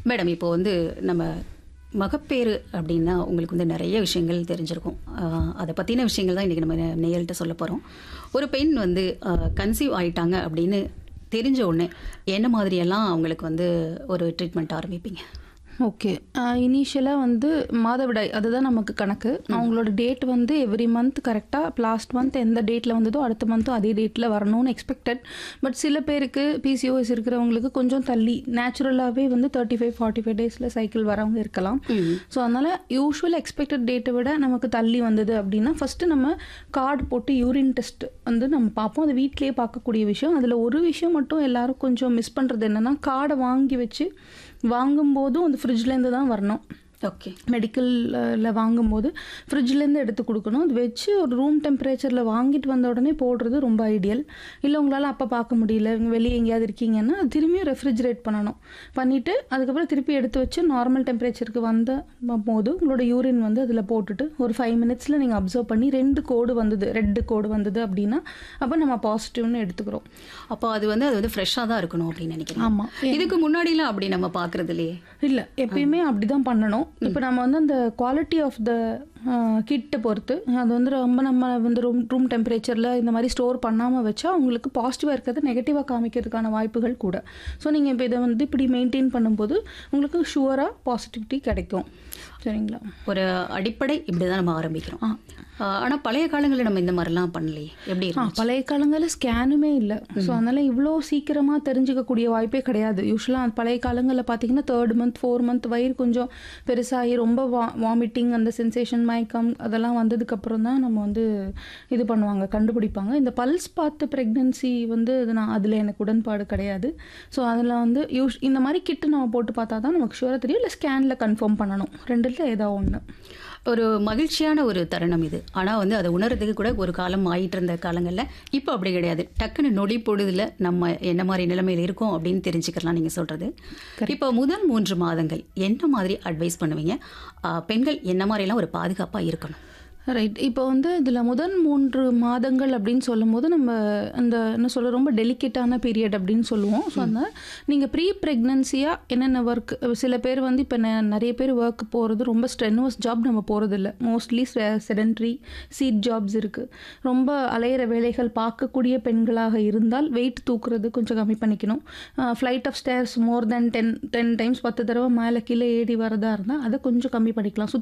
madam இப்போ வந்து நம்ம மகப்பேறு அப்படின்னா உங்களுக்கு வந்து நிறைய விஷயங்கள் தெரிஞ்சிருக்கும் ஆஹ் அதை பற்றின விஷயங்கள் தான் இன்றைக்கி நம்ம நேயல்கிட்ட சொல்ல போகிறோம் ஒரு பெண் வந்து கன்சீவ் ஆயிட்டாங்க அப்படின்னு தெரிஞ்ச உடனே என்ன மாதிரியெல்லாம் அவங்களுக்கு வந்து ஒரு ட்ரீட்மெண்ட் ஆரம்பிப்பீங்க ஓகே இனிஷியலாக வந்து மாதவிடாய் அதுதான் நமக்கு கணக்கு அவங்களோட டேட் வந்து எவ்ரி மந்த் கரெக்டாக லாஸ்ட் மந்த் எந்த டேட்டில் வந்ததோ அடுத்த மந்த்தும் அதே டேட்டில் வரணும்னு எக்ஸ்பெக்டட் பட் சில பேருக்கு பிசிஓஎஸ் இருக்கிறவங்களுக்கு கொஞ்சம் தள்ளி நேச்சுரலாகவே வந்து தேர்ட்டி ஃபைவ் ஃபார்ட்டி ஃபைவ் டேஸில் சைக்கிள் வரவங்க இருக்கலாம் ஸோ அதனால் யூஷுவல் எக்ஸ்பெக்டட் டேட்டை விட நமக்கு தள்ளி வந்தது அப்படின்னா ஃபஸ்ட்டு நம்ம கார்டு போட்டு யூரின் டெஸ்ட் வந்து நம்ம பார்ப்போம் அது வீட்டிலேயே பார்க்கக்கூடிய விஷயம் அதில் ஒரு விஷயம் மட்டும் எல்லாரும் கொஞ்சம் மிஸ் பண்ணுறது என்னென்னா கார்டை வாங்கி வச்சு வாங்கும்போதும் அந்த ஃப்ரிட்ஜ்லேருந்து தான் வரணும் ஓகே மெடிக்கலில் வாங்கும்போது ஃப்ரிட்ஜ்லேருந்து எடுத்து கொடுக்கணும் அது வச்சு ஒரு ரூம் டெம்பரேச்சரில் வாங்கிட்டு வந்த உடனே போடுறது ரொம்ப ஐடியல் இல்லை உங்களால் அப்போ பார்க்க முடியல இங்கே வெளியே எங்கேயாவது இருக்கீங்கன்னா அது திரும்பியும் ரெஃப்ரிஜரேட் பண்ணணும் பண்ணிவிட்டு அதுக்கப்புறம் திருப்பி எடுத்து வச்சு நார்மல் டெம்பரேச்சருக்கு வந்த போது உங்களோட யூரின் வந்து அதில் போட்டுட்டு ஒரு ஃபைவ் மினிட்ஸில் நீங்கள் அப்சர்வ் பண்ணி ரெண்டு கோடு வந்தது ரெட்டு கோடு வந்தது அப்படின்னா அப்போ நம்ம பாசிட்டிவ்னு எடுத்துக்கிறோம் அப்போ அது வந்து அது வந்து ஃப்ரெஷ்ஷாக தான் இருக்கணும் அப்படின்னு நினைக்கிறேன் ஆமாம் இதுக்கு முன்னாடிலாம் அப்படி நம்ம பார்க்கறது இல்லையே இல்லை எப்பயுமே அப்படி தான் பண்ணணும் இப்போ நம்ம வந்து அந்த குவாலிட்டி ஆஃப் த கிட்டை பொறுத்து அது வந்து ரொம்ப நம்ம வந்து ரூம் ரூம் டெம்பரேச்சரில் இந்த மாதிரி ஸ்டோர் பண்ணாமல் வச்சா உங்களுக்கு பாசிட்டிவாக இருக்கிறது நெகட்டிவாக காமிக்கிறதுக்கான வாய்ப்புகள் கூட ஸோ நீங்கள் இப்போ இதை வந்து இப்படி மெயின்டைன் பண்ணும்போது உங்களுக்கு ஷுவராக பாசிட்டிவிட்டி கிடைக்கும் சரிங்களா ஒரு அடிப்படை இப்படி தான் நம்ம ஆரம்பிக்கிறோம் ஆனால் பழைய காலங்களில் நம்ம இந்த மாதிரிலாம் பண்ணலையே எப்படி ஆ இருக்கும் பழைய காலங்களில் ஸ்கேனுமே இல்லை ஸோ அதனால் இவ்வளோ சீக்கிரமாக தெரிஞ்சுக்கக்கூடிய வாய்ப்பே கிடையாது யூஸ்வலாக பழைய காலங்களில் பார்த்தீங்கன்னா தேர்ட் மந்த் ஃபோர் மந்த் வயிறு கொஞ்சம் பெருசாகி ரொம்ப வா வாமிட்டிங் அந்த சென்சேஷன் மயக்கம் அதெல்லாம் வந்ததுக்கப்புறம் தான் நம்ம வந்து இது பண்ணுவாங்க கண்டுபிடிப்பாங்க இந்த பல்ஸ் பார்த்த ப்ரெக்னென்சி வந்து அது நான் அதில் எனக்கு உடன்பாடு கிடையாது ஸோ அதில் வந்து யூஸ் இந்த மாதிரி கிட்டு நம்ம போட்டு பார்த்தா தான் நமக்கு ஷுவராக தெரியும் இல்லை ஸ்கேனில் கன்ஃபார்ம் பண்ணணும் ரெண்டுல ஏதோ ஒன்று ஒரு மகிழ்ச்சியான ஒரு தருணம் இது ஆனால் வந்து அதை உணர்றதுக்கு கூட ஒரு காலம் ஆயிட்டு இருந்த காலங்களில் இப்போ அப்படி கிடையாது டக்குன்னு நொடி பொழுதுல நம்ம என்ன மாதிரி நிலைமையில் இருக்கோம் அப்படின்னு தெரிஞ்சுக்கலாம் நீங்கள் சொல்கிறது இப்போ முதல் மூன்று மாதங்கள் என்ன மாதிரி அட்வைஸ் பண்ணுவீங்க ஆஹ் பெண்கள் என்ன மாதிரிலாம் ஒரு பாதுகாப்பாக இருக்கணும் ரைட் இப்போ வந்து இதில் முதல் மூன்று மாதங்கள் அப்படின்னு சொல்லும்போது நம்ம அந்த என்ன சொல்ல ரொம்ப டெலிகேட்டான பீரியட் அப்படின்னு சொல்லுவோம் ஸோ அந்த நீங்கள் ப்ரீ ப்ரெக்னன்சியாக என்னென்ன ஒர்க் சில பேர் வந்து இப்போ நிறைய பேர் ஒர்க் போகிறது ரொம்ப ஸ்ட்ரென்வஸ் ஜாப் நம்ம போகிறதில்ல மோஸ்ட்லி செடன்ட்ரி சீட் ஜாப்ஸ் இருக்குது ரொம்ப அலையிற வேலைகள் பார்க்கக்கூடிய பெண்களாக இருந்தால் வெயிட் தூக்குறது கொஞ்சம் கம்மி பண்ணிக்கணும் flight of stairs more then ten ten times பத்து தடவை மேலே கீழே ஏறி வரதா இருந்தால் அதை கொஞ்சம் கம்மி பண்ணிக்கலாம்